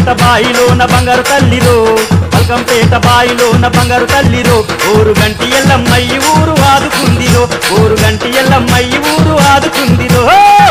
బల్కంపేట బాయిలోన బంగారు తల్లిరో బల్కంపేట బాయిలోన బంగారు తల్లిరో ఊరు గంటి ఎల్లమ్మయ్యి ఊరు ఆదుకుందిరో ఊరు గంటి ఎల్లమ్మయ్యి ఊరు ఆదుకుందిరో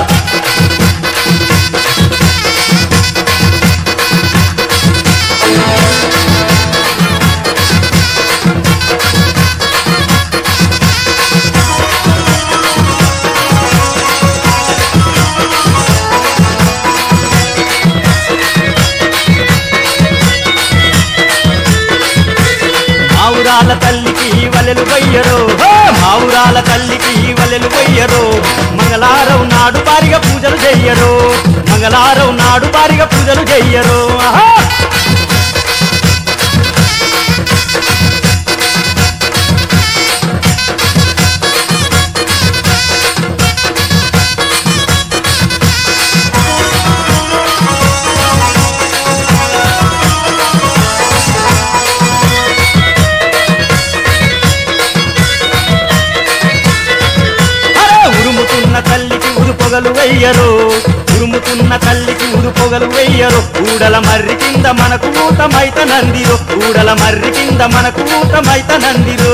మావురాల తల్లికి వలెలు వయ్యరో హో! మావురాల తల్లికి వలెలు వయ్యరో మంగళారం నాడు పారిగా పూజలు చెయ్యరో మంగళారం నాడు పారిగా పూజలు చెయ్యరో ఆహా! అరే ఉరుముతున్న తల్లికి ఉరు పొగలు వెయ్యరు ఉరుముతున్న తల్లికి ఉరు పొగలు వెయ్యరు ఊడల మర్రి కింద మనకు ఊతమైత నందిరో ఊడల మర్రి కింద మనకు ఊతమైత నందిరో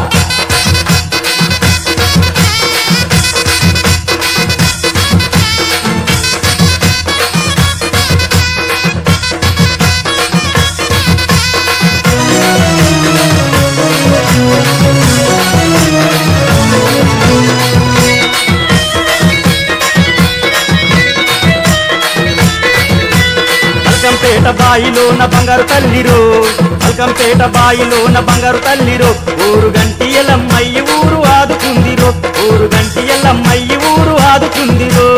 బల్కంపేట బాయిలోన బంగారు తల్లిరో బల్కంపేట బాయిలోన బంగారు తల్లిరో ఊరు గంటి ఎల్లమ్మయ్యి ఊరు ఆదుకుందిరో ఊరు గంటి ఎల్లమ్మయ్యి ఊరు ఆదుకుందిరో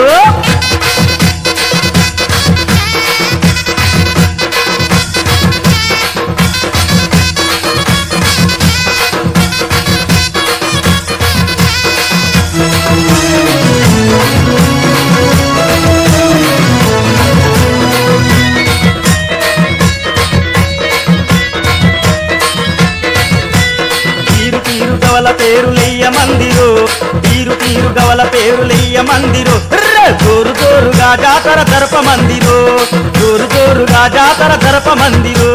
తీరు తీరు గవల పేరులెయ్య మందిరు తీరు తీరు గవల పేరులెయ్య మందిరు ర్రె! జోరు జోరుగా జాతర దర్ప మందిరు జోరు జోరుగా జాతర దర్ప మందిరు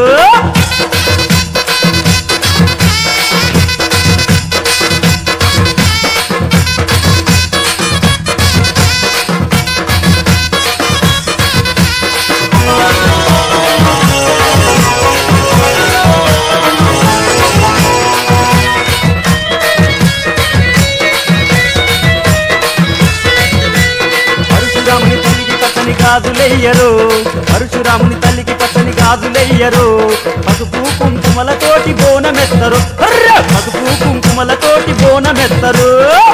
పరశురాముని తల్లికి పచ్చని గాజులెయ్యరు పరశురాముని తల్లికి పచ్చని గాజులెయ్యరు పసుపు కుంకుమలతోటి బోనమెత్తరు అర్ర! పసుపు కుంకుమలతోటి బోనమెత్తరు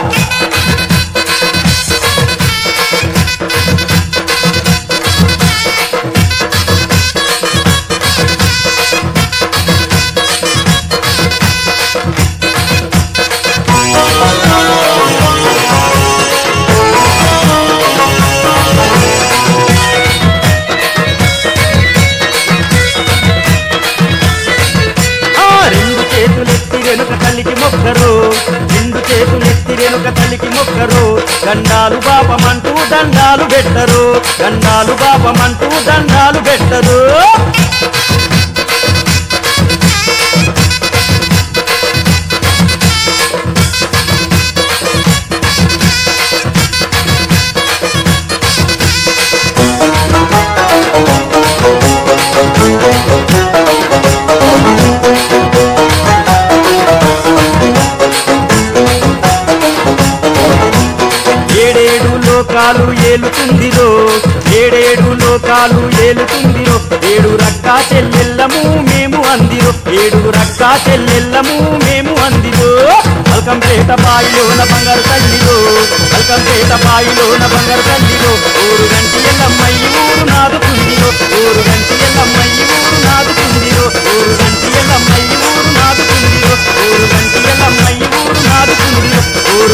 ఆ రెండు చేతులెత్తి వెనుక తల్లికి మొక్కరు రెండు చేతులెత్తి వెనుక తల్లికి మొక్కరు దండాలు బాపమంటూ దండాలు పెట్టరు దండాలు బాపమంటూ దండాలు పెట్టరు ఏడేడు లోకాలు ఏలుతుందిరో ఏడేడు లోకాలు ఏలుతుందిరో ఏడు రక్కా చెల్లెల్లము మేము అందిరో ఏడు రక్కా చెల్లెల్లము మేము అందిరో అల్కంపేట బాయిలోన బంగారు తల్లిరో అల్కంపేట బాయిలోన బంగారు తల్లిరో ఊరు గంటి ఎల్లమ్మయ్యి ఊరు నాదుకుందిరో ఊరు గంటి ఎల్లమ్మయ్యి ఊరు నాదుకుందిరో ఊరు గంటి ఎల్లమ్మయ్యి ఊరు నాదుకుందిరో ఊరు గంటి ఎల్లమ్మయ్యి ఊరు నాదుకుందిరో ఊరు